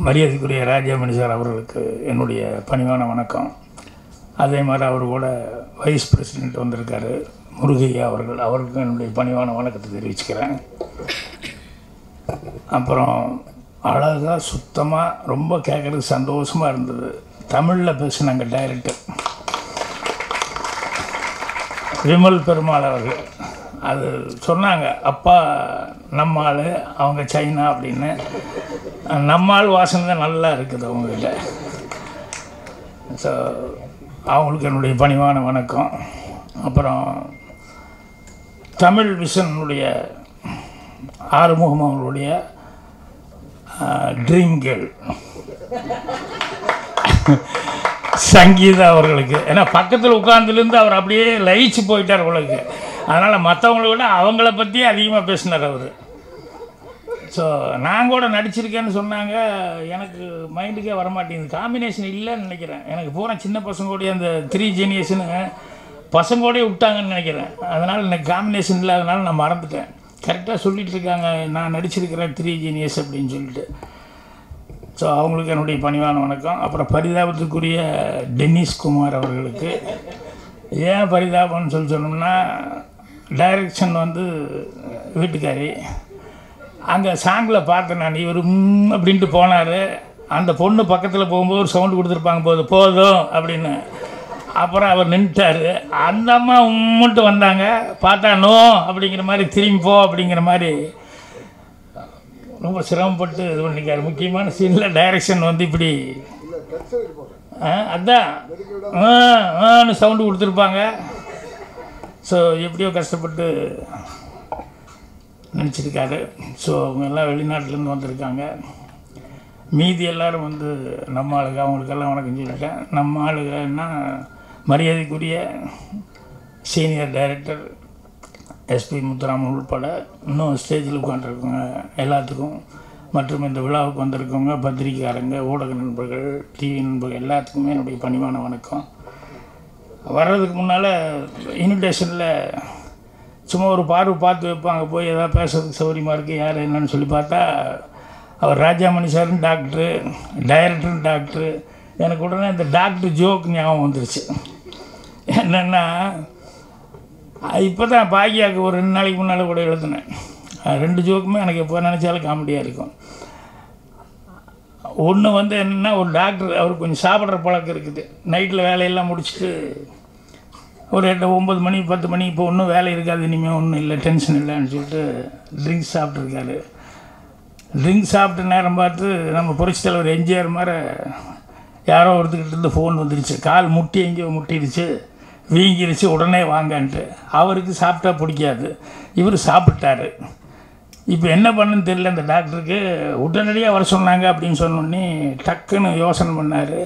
மரியாதைக்குரிய ராஜாமணி சார் அவர்களுக்கு என்னுடைய பணிவான வணக்கம் அதே மாதிரி அவர் கூட வைஸ் பிரசிடெண்ட் வந்திருக்காரு முருகையா அவர்கள் அவருக்கும் என்னுடைய பணிவான வணக்கத்தை தெரிவிச்சுக்கிறேன் அப்புறம் அழகாக சுத்தமாக ரொம்ப கேட்குறதுக்கு சந்தோஷமாக இருந்தது தமிழில் பேசினாங்க டைரக்டர் விமல் பெருமாள் அவர்கள் அது சொன்னாங்க அப்பா நம்ம ஆள் அவங்க சைனா அப்படின்னு நம்ம ஆள் வாசனை தான் நல்லா இருக்குது அவங்ககிட்ட ஸோ அவங்களுக்கு என்னுடைய பணிவான வணக்கம் அப்புறம் தமிழ் விஷனுடைய ஆறுமுகம் அவங்களுடைய ட்ரீம் கேர்ள் சங்கீதா அவர்களுக்கு ஏன்னா பக்கத்தில் உட்கார்ந்துலேருந்து அவர் அப்படியே லயிச்சு போயிட்டார் உங்களுக்கு அதனால் மற்றவங்கள விட அவங்கள பற்றி அதிகமாக பேசினார் அவர் ஸோ நான் கூட நடிச்சிருக்கேன்னு சொன்னாங்க எனக்கு மைண்டுக்கே வரமாட்டேங்குது காம்பினேஷன் இல்லைன்னு நினைக்கிறேன் எனக்கு பூரா சின்ன பசங்களோடைய அந்த த்ரீ ஜெனியேஷனு பசங்களோடய விட்டாங்கன்னு நினைக்கிறேன் அதனால் எனக்கு காம்பினேஷன் இல்லாதனால நான் மறந்துட்டேன் கரெக்டாக சொல்லிட்டு இருக்காங்க நான் நடிச்சிருக்கிறேன் த்ரீ ஜீனியஸ் அப்படின்னு சொல்லிட்டு ஸோ அவங்களுக்கு என்னுடைய பணிவான வணக்கம் அப்புறம் பரிதாபத்துக்குரிய டென்னிஸ் குமார் அவர்களுக்கு ஏன் பரிதாபம்னு சொல்லி சொன்னோம்னா டைரக்ஷன் வந்து வீட்டுக்காரி அங்கே சாங்கில் பார்த்தேன் நான் இவர் ம் அப்படின்ட்டு போனார் அந்த பொண்ணு பக்கத்தில் போகும்போது ஒரு சவுண்டு கொடுத்துருப்பாங்க போது போதும் அப்படின்னு அப்புறம் அவர் நின்றுட்டார் அந்த அம்மா உம்முன்ட்டு வந்தாங்க பார்த்தா நோ அப்படிங்கிற மாதிரி திரும்பி போ அப்படிங்கிற மாதிரி ரொம்ப சிரமப்பட்டு இது பண்ணிக்காரு முக்கியமான சீனில் டைரக்ஷன் வந்து இப்படி ஆ, அதான் ஆ ஆன்னு சவுண்டு கொடுத்துருப்பாங்க ஸோ எப்படியோ கஷ்டப்பட்டு நினச்சிருக்காரு ஸோ அவங்க எல்லாம் வெளிநாட்டிலேருந்து வந்திருக்காங்க மீதி எல்லாரும் வந்து நம்ம ஆளுங்க அவங்களுக்கெல்லாம் வணக்கம் சொல்லிட்டேன் நம்ம ஆளுங்கன்னா மரியாதைக்குரிய சீனியர் டைரக்டர் எஸ்பி முத்துராமன் உள்பட இன்னும் ஸ்டேஜில் உட்காந்துருக்கவங்க எல்லாத்துக்கும் மற்றும் இந்த விழாவுக்கு வந்திருக்கவங்க பத்திரிக்கையாளங்க ஊடக நண்பர்கள் டிவி நண்பர்கள் எல்லாத்துக்குமே என்னுடைய பணிவான வணக்கம் வர்றதுக்கு முன்னால் இன்விடேஷனில் சும்மா ஒரு பார்வை பார்த்து வைப்பாங்க போய் எதாவது பேசுறதுக்கு சௌகரியமாக இருக்குது யார் என்னன்னு சொல்லி பார்த்தா அவர் ராஜாமணி சாரும் டாக்டரு டைரக்டரும் டாக்டரு எனக்கு உடனே இந்த டாக்டர் ஜோக் ஞாபகம் வந்துருச்சு என்னென்னா இப்போ தான் பாக்கியாவுக்கு ஒரு ரெண்டு நாளைக்கு முன்னால் கூட எழுதினேன் அஹ் ரெண்டு ஜோக்குமே எனக்கு எப்போ நினச்சாலும் காமெடியாக இருக்கும் ஒன்று வந்து என்னென்னா ஒரு டாக்டர் அவருக்கு கொஞ்சம் சாப்பிட்ற பழக்கம் இருக்குது நைட்டில் வேலையெல்லாம் முடிச்சுட்டு ஒரு எட்டு ஒம்பது மணி பத்து மணி இப்போ ஒன்றும் வேலை இருக்காது இனிமேல் ஒன்றும் இல்லை டென்ஷன் இல்லைன்னு சொல்லிட்டு ட்ரிங்க்ஸ் சாப்பிட்ருக்காரு ட்ரிங்க் சாப்பிட்ட நேரம் பார்த்து நம்ம புரட்சி தலைவர் எம்ஜிஆர் மாதிரி யாரோ ஒருத்தர்கிட்ட இருந்து ஃபோன் வந்துருச்சு கால் முட்டி எங்கேயோ முட்டிடுச்சு வீங்கிருச்சு உடனே வாங்கன்ட்டு அவருக்கு சாப்பிட்டா பிடிக்காது இவர் சாப்பிட்டாரு இப்போ என்ன பண்ணுன்னு தெரியல அந்த டாக்டருக்கு உடனடியாக வர சொன்னாங்க அப்படின்னு சொன்னோடனே டக்குன்னு யோசனை பண்ணார்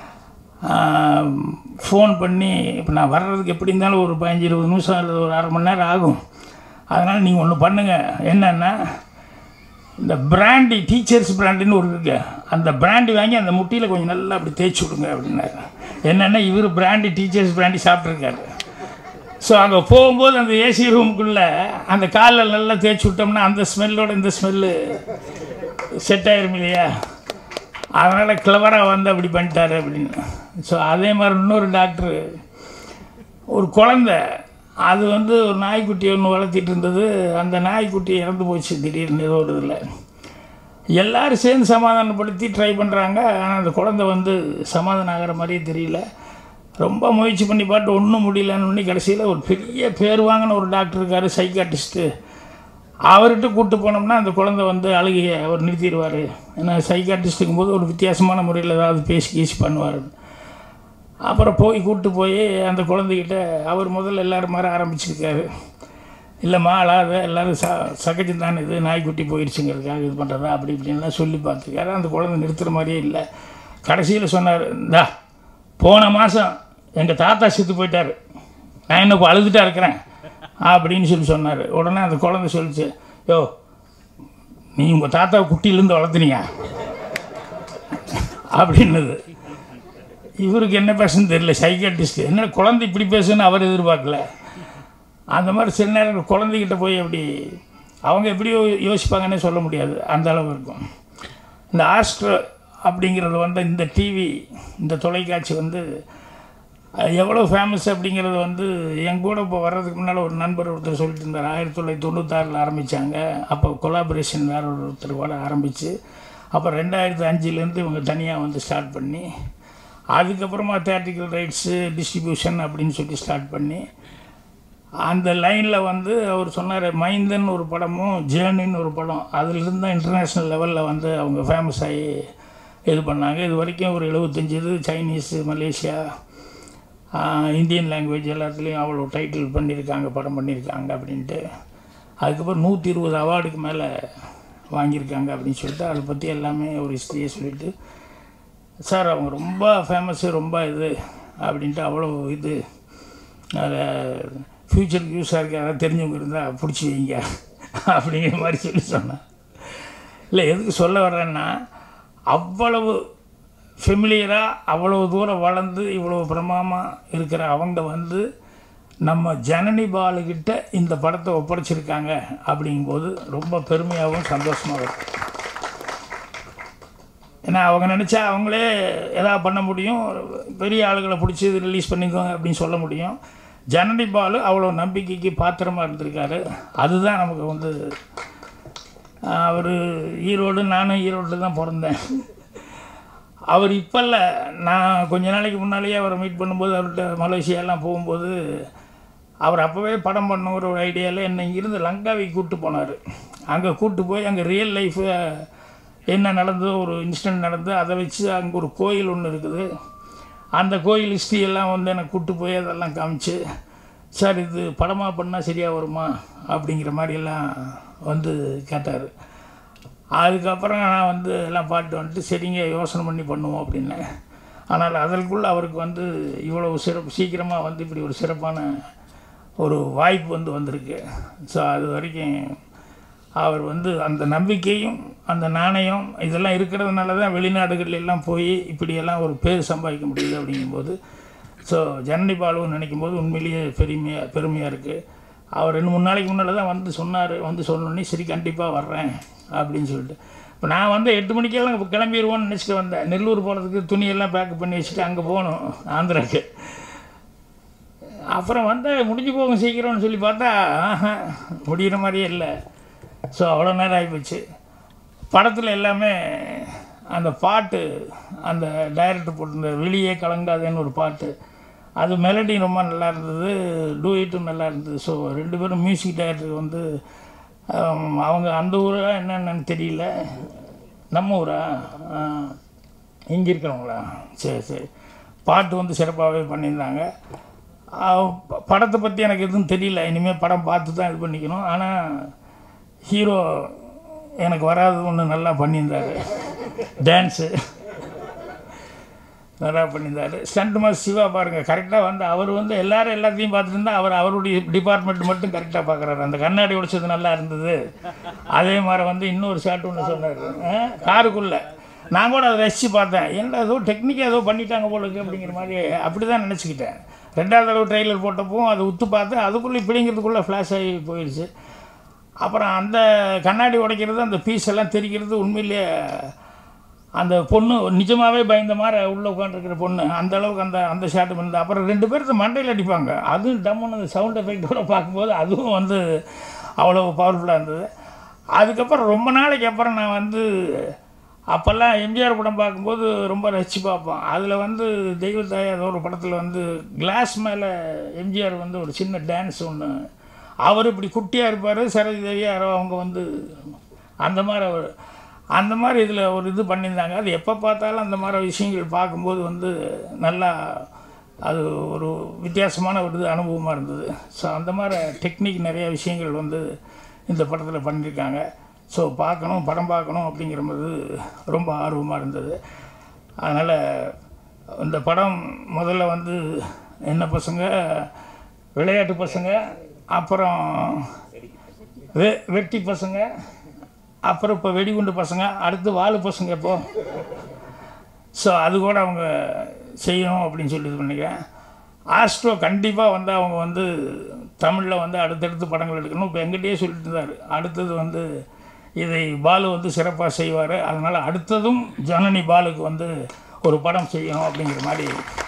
ஃபோன் பண்ணி இப்போ நான் வர்றதுக்கு எப்படி இருந்தாலும் ஒரு பதினஞ்சு இருபது நிமிஷம் அல்லது ஒரு அரை மணி நேரம் ஆகும் அதனால் நீங்கள் ஒன்று பண்ணுங்கள் என்னென்னா இந்த பிராண்டி டீச்சர்ஸ் பிராண்டின்னு ஒரு இருக்கு அந்த பிராண்டி வாங்கி அந்த முட்டியில் கொஞ்சம் நல்லா அப்படி தேய்ச்சி விடுங்க அப்படின்னாரு என்னென்னா இவர் பிராண்டி டீச்சர்ஸ் பிராண்டி சாப்பிட்ருக்காரு ஸோ அங்கே போகும்போது அந்த ஏசி ரூமுக்குள்ளே அந்த காலில் நல்லா தேய்ச்சி விட்டோம்னா அந்த ஸ்மெல்லோட இந்த ஸ்மெல்லு செட் ஆயிரும் இல்லையா அதனால் கிளவராக வந்து அப்படி பண்ணிட்டாரு அப்படின்னு ஸோ அதே மாதிரி இன்னொரு டாக்டரு ஒரு குழந்த அது வந்து ஒரு நாய்க்குட்டி ஒன்று வளர்த்திட்டு இருந்தது அந்த நாய்க்குட்டி இறந்து போச்சு திடீர்னு ஏதோ ஒரு இதில் எல்லாரும் சேர்ந்து சமாதானப்படுத்தி ட்ரை பண்ணுறாங்க ஆனால் அந்த குழந்தை வந்து சமாதானம் ஆகிற மாதிரியே தெரியல ரொம்ப முயற்சி பண்ணி பார்த்து ஒன்றும் முடியலன்னு ஒன்று கடைசியில் ஒரு பெரிய பேர் வாங்கின ஒரு டாக்டர் இருக்கார் சைக்காட்டிஸ்ட்டு அவர்கிட்ட கூப்பிட்டு போனோம்னா அந்த குழந்தை வந்து அழுகையை அவர் நிறுத்திடுவார் ஏன்னா சைக்காட்டிஸ்ட்டுக்கும் போது ஒரு வித்தியாசமான முறையில் ஏதாவது பேசி கீசி பண்ணுவார் அப்புறம் போய் கூப்பிட்டு போய் அந்த குழந்தைகிட்ட அவர் முதல்ல எல்லோரும் மாற ஆரம்பிச்சிருக்காரு இல்லைம்மா அழாத எல்லோரும் ச சகஜம் தானே இது நாய்க்குட்டி போயிடுச்சுங்கிறதுக்காக இது பண்ணுறதா அப்படி இப்படின்லாம் சொல்லி பார்த்துருக்காரு அந்த குழந்தை நிறுத்துகிற மாதிரியே இல்லை கடைசியில் சொன்னார் இந்தா போன மாதம் எங்கள் தாத்தா செத்து போயிட்டார் நான் என்ன இப்போ அழுதுட்டா இருக்கிறேன் அப்படின்னு சொல்லி சொன்னார் உடனே அந்த குழந்தை சொல்லிச்சு யோ நீ உங்கள் தாத்தாவை குட்டியிலேருந்து வளர்த்துனியா அப்படின்னது இவருக்கு என்ன பேசுன்னு தெரியல சைக்காட்டிஸ்ட் என்ன குழந்தை இப்படி பேசுன்னு அவர் எதிர்பார்க்கல அந்த மாதிரி சில நேரம் குழந்தைகிட்ட போய் அப்படி அவங்க எப்படி யோ- யோசிப்பாங்கன்னே சொல்ல முடியாது அந்த அளவு இருக்கும் இந்த ஆஸ்ட்ரோ அப்படிங்கிறது வந்து இந்த டிவி இந்த தொலைக்காட்சி வந்து அது எவ்வளோ ஃபேமஸ் அப்படிங்கிறது வந்து என் கூட இப்போ வர்றதுக்கு முன்னால் ஒரு நண்பர் ஒருத்தர் சொல்லிட்டு இருந்தார் ஆயிரத்தி தொள்ளாயிரத்தி தொண்ணூத்தாறில் ஆரம்பித்தாங்க அப்போ கொலாபரேஷன் வேற ஒருத்தர் கூட ஆரம்பித்து அப்புறம் ரெண்டாயிரத்தி அஞ்சுலேருந்து இவங்க தனியாக வந்து ஸ்டார்ட் பண்ணி அதுக்கப்புறமா தேட்ரிக்கல் ரைட்ஸு டிஸ்ட்ரிபியூஷன் அப்படின்னு சொல்லி ஸ்டார்ட் பண்ணி அந்த லைனில் வந்து அவர் சொன்னார் மைந்தன் ஒரு படமும் ஜேர்னின்னு ஒரு படம் அதுலேருந்து தான் இன்டர்நேஷ்னல் லெவலில் வந்து அவங்க ஃபேமஸ் ஆகி இது பண்ணாங்க இது வரைக்கும் ஒரு எழுபத்தஞ்சு இது Chinese Malaysia ah, Indian language எல்லாத்துலேயும் அவ்வளோ டைட்டில் பண்ணியிருக்காங்க படம் பண்ணியிருக்காங்க அப்படின்ட்டு அதுக்கப்புறம் நூற்றி இருபது அவார்டுக்கு மேலே வாங்கியிருக்காங்க அப்படின்னு சொல்லிட்டு அதை பற்றி எல்லாமே ஒரு ஹிஸ்ட்ரியை சொல்லிட்டு சார் அவங்க ரொம்ப ஃபேமஸ்ஸு ரொம்ப இது அப்படின்ட்டு அவ்வளோ இது அதை ஃப்யூச்சருக்கு யூஸாக இருக்க யாராவது தெரிஞ்சவங்க இருந்தால் பிடிச்சி வைங்க அப்படிங்கிற மாதிரி சொல்லி சொன்னேன் இல்லை எதுக்கு சொல்ல வர்றேன்னா அவ்வளவு ஃபெமிலியராக அவ்வளவு தூரம் வளர்ந்து இவ்வளவு பிரமாமாக இருக்கிற அவங்க வந்து நம்ம ஜனனி பாலுக்கிட்ட இந்த படத்தை ஒப்படைச்சிருக்காங்க அப்படிங்கும்போது ரொம்ப பெருமையாகவும் சந்தோஷமாகவும் இருக்கு ஏன்னா அவங்க நினச்சா அவங்களே எதாவது பண்ண முடியும் பெரிய ஆளுகளை பிடிச்சி இது ரிலீஸ் பண்ணிக்கோங்க அப்படின்னு சொல்ல முடியும் ஜனனி பாலு அவ்வளோ நம்பிக்கைக்கு பாத்திரமாக இருந்திருக்காரு அதுதான் நமக்கு வந்து அவர் ஈரோடு நானும் ஈரோட்டில் தான் பிறந்தேன் அவர் இப்போ இல்லை நான் கொஞ்ச நாளைக்கு முன்னாலேயே அவரை மீட் பண்ணும்போது அவர்கிட்ட மலேசியாலாம் போகும்போது அவர் அப்போவே படம் பண்ணுங்கிற ஒரு ஐடியாவில் என்னை இங்கிருந்து லங்காவிக்கு கூப்பிட்டு போனார் அங்கே கூப்பிட்டு போய் அங்கே ரியல் லைஃபு என்ன நடந்ததோ ஒரு இன்சிடென்ட் நடந்து அதை வச்சு அங்கே ஒரு கோயில் ஒன்று இருக்குது அந்த கோயில் ஹிஸ்ட்ரி எல்லாம் வந்து எனக்கு கூப்பிட்டு போய் அதெல்லாம் காமிச்சு சார் இது படமாக பண்ணால் சரியாக வருமா அப்படிங்கிற மாதிரியெல்லாம் வந்து கேட்டார் அதுக்கப்புறம் நான் வந்து எல்லாம் பாட்டு வந்துட்டு சரிங்க யோசனை பண்ணி பண்ணுவோம் அப்படின்னேன் ஆனால் அதற்குள்ள அவருக்கு வந்து இவ்வளவு சிறப்பு சீக்கிரமாக வந்து இப்படி ஒரு சிறப்பான ஒரு வாய்ப்பு வந்து வந்திருக்கு ஸோ அது வரைக்கும் அவர் வந்து அந்த நம்பிக்கையும் அந்த நாணயம் இதெல்லாம் இருக்கிறதுனால தான் வெளிநாடுகள்ல எல்லாம் போய் இப்படியெல்லாம் ஒரு பேர் சம்பாதிக்க முடியுது அப்படிங்கும்போது ஸோ ஜனனி பாலுன்னு நினைக்கும் போது உண்மையிலேயே பெருமையாக பெருமையாக இருக்குது அவர் ரெண்டு மூணு நாளைக்கு முன்னால் தான் வந்து சொன்னார் வந்து சொன்னோடனே சரி கண்டிப்பாக வர்றேன் அப்படின்னு சொல்லிட்டு இப்போ நான் வந்து எட்டு மணிக்கெல்லாம் இப்ப கிளம்பிடுவோன்னு நினச்சிட்டு வந்தேன் நெல்லூர் போகிறதுக்கு துணியெல்லாம் பேக்கப் பண்ணி வச்சுட்டு அங்கே போகணும் ஆந்திராக்கு அப்புறம் வந்து முடிஞ்சு போகும் சீக்கிரம்னு சொல்லி பார்த்தா ஆஹா, முடிகிற மாதிரியே இல்லை ஸோ அவ்வளோ நேரம் ஆகிப்போச்சு படத்தில் எல்லாமே அந்த பாட்டு அந்த டைரக்டர் போட்டிருந்த வெளியே கலங்காதேன்னு ஒரு பாட்டு அது மெலடி ரொம்ப நல்லா இருந்தது டூயிட்டும் நல்லா இருந்தது ஸோ ரெண்டு பேரும் மியூசிக் டைரக்டர் வந்து ஆம், அவங்க அந்த ஊரா என்னென்னு தெரியல நம்ம ஊரா இங்கே இருக்கிறவங்களா சரி சரி பாட்டு வந்து சிறப்பாகவே பண்ணியிருந்தாங்க ஆஹ் ப- படத்தை பற்றி எனக்கு எதுவும் தெரியல இனிமேல் படம் பார்த்து தான் இது பண்ணிக்கணும் ஆனால் ஹீரோ எனக்கு வராது ஒன்று நல்லா பண்ணியிருந்தாரு டான்ஸு நல்லா பண்ணியிருந்தாரு ஸ்டண்ட் மாஸ்டர் சிவா பாருங்கள் கரெக்டாக வந்து அவர் வந்து எல்லாரும் எல்லாத்தையும் பார்த்துட்டு இருந்தா அவர் அவருடைய டிபார்ட்மெண்ட் மட்டும் கரெக்டாக பார்க்குறாரு அந்த கண்ணாடி உடைச்சது நல்லா இருந்தது அதே மாதிரி வந்து இன்னொரு ஷாட் ஒன்று சொன்னார் காருக்குள்ளே நான் கூட அதை ரசித்து பார்த்தேன் என்ன ஏதோ டெக்னிக்காக ஏதோ பண்ணிட்டாங்க போல இருக்கு அப்படிங்கிற மாதிரி அப்படி தான் நினச்சிக்கிட்டேன் ரெண்டாவது தடவை ட்ரெய்லர் போட்டப்போ அதை உத்து பார்த்து அதுக்குள்ளே இப்படிங்கிறதுக்குள்ளே ஃப்ளாஷ் ஆகி போயிடுச்சு அப்புறம் அந்த கண்ணாடி உடைக்கிறது அந்த பீஸ் எல்லாம் தெரிக்கிறது உண்மையிலேயே அந்த பொண்ணு நிஜமாகவே பயந்த மாதிரி உள்ளே உட்காந்துருக்கிற பொண்ணு அந்த அளவுக்கு அந்த அந்த ஷாட்டு பண்ணது அப்புறம் ரெண்டு பேர்த்து மண்டையில் அடிப்பாங்க அதுவும் டம்முன்னு அந்த சவுண்ட் எஃபெக்டோட பார்க்கும்போது அதுவும் வந்து அவ்வளோ பவர்ஃபுல்லாக இருந்தது அதுக்கப்புறம் ரொம்ப நாளைக்கு அப்புறம் நான் வந்து அப்போல்லாம் எம்ஜிஆர் படம் பார்க்கும்போது ரொம்ப ரசித்து பார்ப்போம் அதில் வந்து தெய்வத்தாய் ஏதோ ஒரு படத்தில் வந்து கிளாஸ் மேலே எம்ஜிஆர் வந்து ஒரு சின்ன டான்ஸ் ஒன்று அவர் இப்படி குட்டியாக இருப்பார் சரோஜி தேவி யாரோ அவங்க வந்து அந்த மாதிரி அவர் அந்த மாதிரி இதில் ஒரு இது பண்ணியிருந்தாங்க அது எப்போ பார்த்தாலும் அந்த மாதிரி விஷயங்கள் பார்க்கும்போது வந்து நல்லா அது ஒரு வித்தியாசமான ஒரு இது அனுபவமாக இருந்தது ஸோ அந்த மாதிரி டெக்னிக் நிறைய விஷயங்கள் வந்து இந்த படத்தில் பண்ணியிருக்காங்க ஸோ பார்க்கணும் படம் பார்க்கணும் அப்படிங்கிற மாதிரி ரொம்ப ஆர்வமாக இருந்தது அதனால் இந்த படம் முதல்ல வந்து என்ன பசங்க விளையாட்டு பசங்க அப்புறம் வெ வெட்டி பசங்க அப்புறம் இப்போ வெடிகுண்டு பசங்க அடுத்து வாலு பசங்க இப்போ ஸோ அது கூட அவங்க செய்யணும் அப்படின்னு சொல்லி இது பண்ணிக்கிறேன் ஆஸ்ட்ரோ கண்டிப்பாக வந்து அவங்க வந்து தமிழில் வந்து அடுத்தடுத்து படங்கள் எடுக்கணும் இப்போ எங்கிட்டயே சொல்லிட்டு இருந்தார் அடுத்தது வந்து இதை பாலு வந்து சிறப்பாக செய்வார் அதனால் அடுத்ததும் ஜனனி பாலுக்கு வந்து ஒரு படம் செய்யணும் அப்படிங்கிற மாதிரி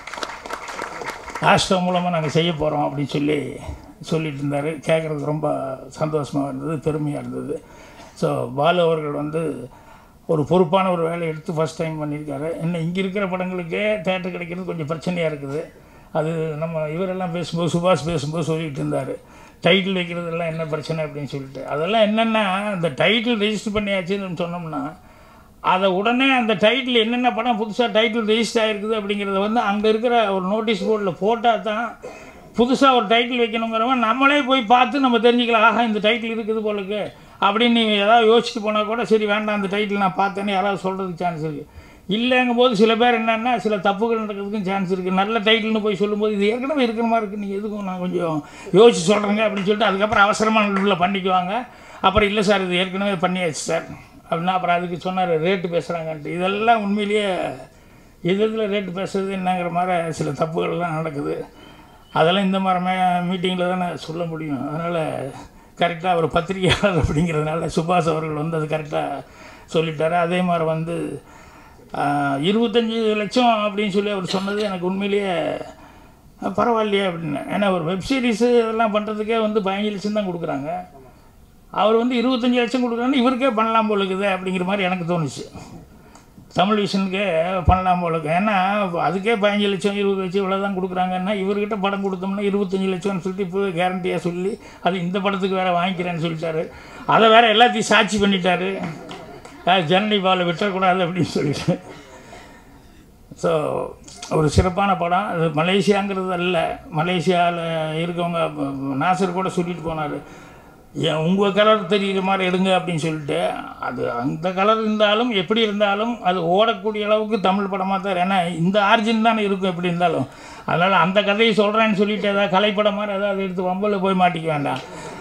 ஆஸ்ட்ரோ மூலமாக நாங்கள் செய்ய போகிறோம் அப்படின்னு சொல்லி சொல்லிட்டு இருந்தார் கேட்குறதுக்கு ரொம்ப சந்தோஷமாக இருந்தது பெருமையாக இருந்தது ஸோ பாலு அவர்கள் வந்து ஒரு பொறுப்பான ஒரு வேலையை எடுத்து ஃபஸ்ட் டைம் பண்ணியிருக்காரு இன்னும் இங்கே இருக்கிற படங்களுக்கே தேட்டர் கிடைக்கிறது கொஞ்சம் பிரச்சனையாக இருக்குது அது நம்ம இவரெல்லாம் பேசும்போது சுபாஷ் பேசும்போது சொல்லிகிட்டு இருந்தார் டைட்டில் வைக்கிறதெல்லாம் என்ன பிரச்சனை அப்படின்னு சொல்லிட்டு அதெல்லாம் என்னென்னா இந்த டைட்டில் ரெஜிஸ்டர் பண்ணியாச்சுன்னு சொன்னோம்னா அதை உடனே அந்த டைட்டில் என்னென்ன படம் புதுசாக டைட்டில் ரெஜிஸ்டர் ஆகிருக்குது அப்படிங்கிறத வந்து அங்கே இருக்கிற ஒரு நோட்டீஸ் போர்டில் போட்டால் தான் புதுசாக ஒரு டைட்டில் வைக்கணுங்கிறவன் நம்மளே போய் பார்த்து நம்ம தெரிஞ்சுக்கலாம் ஆஹா இந்த டைட்டில் இருக்குது போலுக்கு அப்படின்னு நீ ஏதாவது யோசிச்சுட்டு போனால் கூட சரி வேண்டாம் அந்த டைட்டில் நான் பார்த்தேன்னு யாராவது சொல்கிறதுக்கு சான்ஸ் இருக்குது இல்லைங்கும் போது சில பேர் என்னென்னா சில தப்புகள் நடக்கிறதுக்கும் சான்ஸ் இருக்குது நல்ல டைட்டில்னு போய் சொல்லும்போது இது ஏற்கனவே இருக்கிற மாதிரி இருக்குது நீங்கள் எதுக்கும் நான் கொஞ்சம் யோசிச்சு சொல்கிறேங்க அப்படின்னு சொல்லிட்டு அதுக்கப்புறம் அவசரமாக உள்ள பண்ணிக்குவாங்க அப்புறம் இல்லை சார் இது ஏற்கனவே பண்ணியாச்சு சார் அப்படின்னா அப்புறம் அதுக்கு சொன்னார் ரேட்டு பேசுகிறாங்கன்ட்டு இதெல்லாம் உண்மையிலேயே எது இதில் ரேட்டு பேசுறது என்னங்கிற மாதிரி சில தப்புகள்லாம் நடக்குது அதெல்லாம் இந்த மாதிரி மே மீட்டிங்கில் தானே சொல்ல முடியும் அதனால் கரெக்டாக ஒரு பத்திரிகையாளர் அப்படிங்கிறதுனால சுபாஷ் அவர்கள் வந்து அது கரெக்டாக சொல்லிட்டாரு அதே மாதிரி வந்து ஆஹ், இருபத்தஞ்சி லட்சம் அப்படின்னு சொல்லி அவர் சொன்னது எனக்கு உண்மையிலேயே அஹ், பரவாயில்லையே அப்படின்னு ஏன்னா ஒரு வெப் சீரிஸு இதெல்லாம் பண்ணுறதுக்கே வந்து பதினஞ்சு லட்சம் தான் கொடுக்குறாங்க அவர் வந்து இருபத்தஞ்சி லட்சம் கொடுக்குறான்னு இவருக்கே பண்ணலாம் போல இருக்குது அப்படிங்கிற மாதிரி எனக்கு தோணுச்சு தமிழ் விஷனுக்கே பண்ணலாம் போல இருக்கு ஏன்னா அதுக்கே பதினஞ்சு லட்சம் இருபது லட்சம் இவ்வளோ தான் கொடுக்குறாங்கன்னா இவர்கிட்ட படம் கொடுத்தோம்னா இருபத்தஞ்சி லட்சம்னு சொல்லிட்டு இப்போ கேரண்டியாக சொல்லி அது இந்த படத்துக்கு வேறு வாங்கிக்கிறேன்னு சொல்லிட்டாரு அதை வேறு எல்லாத்தையும் சாட்சி பண்ணிட்டாரு அஹ் ஜனனி பாலை விட்டுறக்கூடாது அப்படின்னு சொல்லிட்டு ஸோ ஒரு சிறப்பான படம் அது மலேசியாங்கிறது அல்ல மலேசியாவில் இருக்கவங்க ப- ப- நாசர் கூட சொல்லிட்டு போனார் ஏன் உங்கள் கலர் தெரியுற மாதிரி எடுங்க அப்படின்னு சொல்லிட்டு அது அந்த கலர் இருந்தாலும் எப்படி இருந்தாலும் அது ஓடக்கூடிய அளவுக்கு தமிழ் படமாக தான் ஏன்னா இந்த ஆர்ஜின் தானே இருக்கும் எப்படி இருந்தாலும் அதனால் அந்த கதையை சொல்கிறேன்னு சொல்லிட்டு ஏதாவது கலைப்படம் மாதிரி ஏதாவது எடுத்து வம்பலில் போய் மாட்டிக்க வேண்டாம்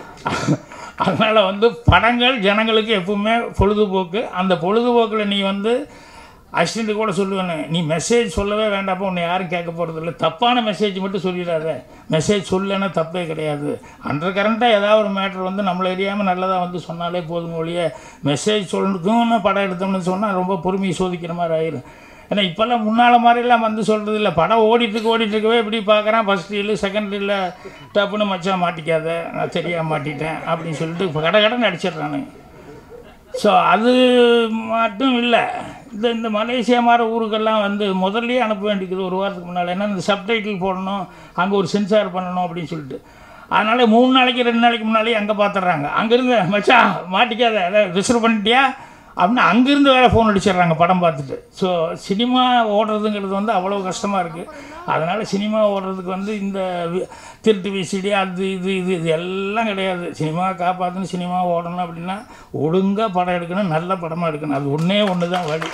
அதனால் வந்து படங்கள் ஜனங்களுக்கு எப்பவுமே பொழுதுபோக்கு அந்த பொழுதுபோக்கில் நீ வந்து அசிஸ்டண்ட்டு கூட சொல்லுவேன் நீ மெசேஜ் சொல்லவே வேண்டாப்பா உன்னை யாரும் கேட்க போகிறது இல்லை தப்பான மெசேஜ் மட்டும் சொல்லிடாத மெசேஜ் சொல்லலைன்னா தப்பே கிடையாது அண்டர் கரண்ட்டாக ஏதாவது ஒரு மேட்ரு வந்து நம்மளை அறியாமல் நல்லதாக வந்து சொன்னாலே போதும் ஒழிய மெசேஜ் சொல்லணுக்குன்னு படம் எடுத்தோம்னு சொன்னால் ரொம்ப பொறுமையை சோதிக்கிற மாதிரி ஆயிரும் ஏன்னா இப்போல்லாம் முன்னால் மாதிரிலாம் வந்து சொல்கிறது இல்லை படம் ஓடிட்டுருக்கு ஓடிட்டுருக்கவே இப்படி பார்க்குறேன் ஃபஸ்ட் ரீலு செகண்ட் ரீலில் டப்புன்னு மச்சான் மாட்டிக்காத நான் தெரியாம மாட்டிட்டேன் அப்படின்னு சொல்லிட்டு இப்போ கடை கடை நடிச்சிடுறானுங்க ஸோ அது மட்டும் இல்லை இந்த இந்த மலேசியா மாதிரி ஊருக்கெல்லாம் வந்து முதல்லயே அனுப்ப வேண்டியது ஒரு வாரத்துக்கு முன்னால் ஏன்னா இந்த சப்டைட்டில் போடணும் அங்கே ஒரு சென்சார் பண்ணணும் அப்படின்னு சொல்லிட்டு அதனால் மூணு நாளைக்கு ரெண்டு நாளைக்கு முன்னாலே அங்கே பார்த்துட்றாங்க அங்கேருந்து மச்சான் மாட்டிக்காத அதாவது ரிசர்வ் பண்ணிட்டியா அப்படின்னு அங்கேருந்து வேறு ஃபோன் அடிச்சிடுறாங்க படம் பார்த்துட்டு ஸோ சினிமா ஓடுறதுங்கிறது வந்து அவ்வளோ கஷ்டமாக இருக்குது அதனால் சினிமா ஓடுறதுக்கு வந்து இந்த வி- திருட்டு விசிடி அது இது இது இது எல்லாம் கிடையாது சினிமா காப்பாற்றணும் சினிமா ஓடணும் அப்படின்னா ஒழுங்காக படம் எடுக்கணும் நல்ல படமாக எடுக்கணும் அது ஒன்றே ஒன்று தான் வழி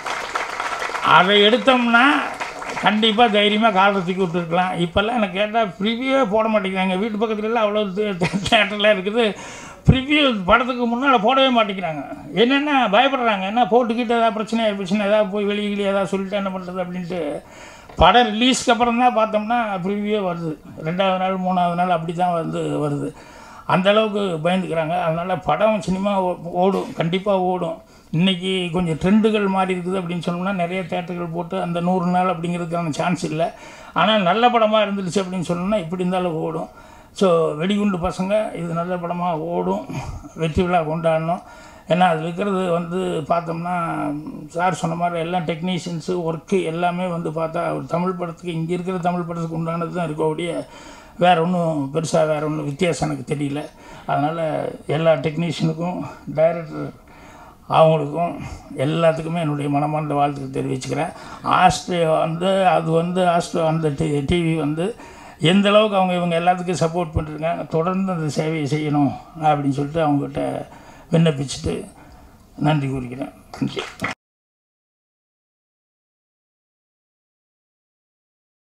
அதை எடுத்தோம்னா கண்டிப்பாக தைரியமாக காலை தூக்கி விட்டுருக்கலாம் இப்போல்லாம் எனக்கு கேட்டால் ப்ரிவியூவே போட மாட்டேங்கிறாங்க வீட்டு பக்கத்துலலாம் அவ்வளோ தேட்டர்லாம் இருக்குது ப்ரிவியூ படத்துக்கு முன்னால் போடவே மாட்டேங்கிறாங்க என்னென்ன பயப்படுறாங்க என்ன போட்டுக்கிட்டு ஏதாவது பிரச்சனை பிரச்சனை ஏதாவது போய் வெளியே ஏதாவது சொல்லிட்டு என்ன பண்ணுறது அப்படின்ட்டு படம் ரிலீஸ்க்கு அப்புறம் தான் பார்த்தோம்னா ப்ரிவியூவே வருது ரெண்டாவது நாள் மூணாவது நாள் அப்படி தான் வந்து வருது அந்த அளவுக்கு பயந்துக்கிறாங்க அதனால் படம் சினிமா ஓ- ஓடும் கண்டிப்பாக ஓடும் இன்றைக்கி கொஞ்சம் ட்ரெண்டுகள் மாறி இருக்குது அப்படின்னு சொன்னோம்னா நிறைய தேட்டர்கள் போட்டு அந்த நூறு நாள் அப்படிங்கிறதுக்கான சான்ஸ் இல்லை ஆனால் நல்ல படமாக இருந்துருச்சு அப்படின்னு சொன்னோம்னா இப்படி இருந்தாலும் ஓடும் ஸோ வெடிகுண்டு பசங்க இது நல்ல படமாக ஓடும் வெற்றி விழா கொண்டாடணும் ஏன்னா அது இருக்கிறது வந்து பார்த்தோம்னா சார் சொன்ன மாதிரி எல்லாம் டெக்னீஷியன்ஸு ஒர்க்கு எல்லாமே வந்து பார்த்தா ஒரு தமிழ் படத்துக்கு இங்கே இருக்கிற தமிழ் படத்துக்கு உண்டானது தான் இருக்கக்கூடிய வேறு ஒன்றும் பெருசாக வேறு ஒன்றும் வித்தியாசம் எனக்கு தெரியல அதனால் எல்லா டெக்னீஷியனுக்கும் டைரக்டர் அவங்களுக்கும் எல்லாத்துக்குமே என்னுடைய மனமார்ந்த வாழ்த்துக்கள் தெரிவிச்சுக்கிறேன் ஆஸ்ட்ரே வந்து அது வந்து ஆஸ்ட்ரோ அந்த டி டிவி வந்து எந்த அளவுக்கு அவங்க இவங்க எல்லாத்துக்கும் சப்போர்ட் பண்ணிருக்காங்க தொடர்ந்து அந்த சேவையை செய்யணும் அப்படின்னு சொல்லிட்டு அவங்ககிட்ட விண்ணப்பிச்சுட்டு நன்றி கூறுகிறேன் நன்றி